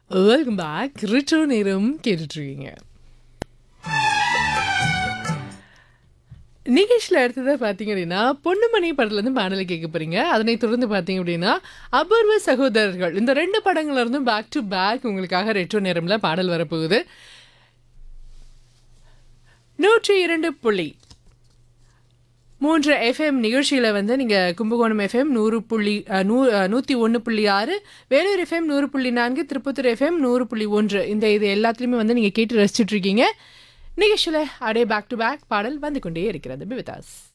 welcome back return நேரம் கேட்டுட்ருக்கீங்க நிகழ்ச்சியில் அடுத்ததாக பார்த்தீங்க அப்படின்னா பொண்ணுமணி படத்துலேருந்து பாடலை கேட்க போறீங்க அதனை தொடர்ந்து பார்த்தீங்க அப்படின்னா அபூர்வ சகோதரர்கள் இந்த ரெண்டு படங்கள்ல இருந்தும் பேக் டு பேக் உங்களுக்காக ரெட்ரோ நேரம்ல பாடல் வரப்போகுது நூற்றி இரண்டு புள்ளி மூன்று எஃப்எம் நிகழ்ச்சியில் வந்து நீங்கள் கும்பகோணம் எஃப்எம் நூறு புள்ளி அஹ், நூ அஹ், நூற்றி ஒன்று புள்ளி ஆறு வேலூர் எஃப்எம் நூறு புள்ளி நான்கு திருப்பத்தூர் எஃப்எம் நூறு புள்ளி ஒன்று இந்த இது எல்லாத்துலேயுமே வந்து நீங்கள் கேட்டு ரசிச்சுட்டு இருக்கீங்க நிகழ்ச்சியில் அப்படியே பேக் டு பேக் பாடல் வந்து கொண்டே இருக்கிறது பிவிதாஸ்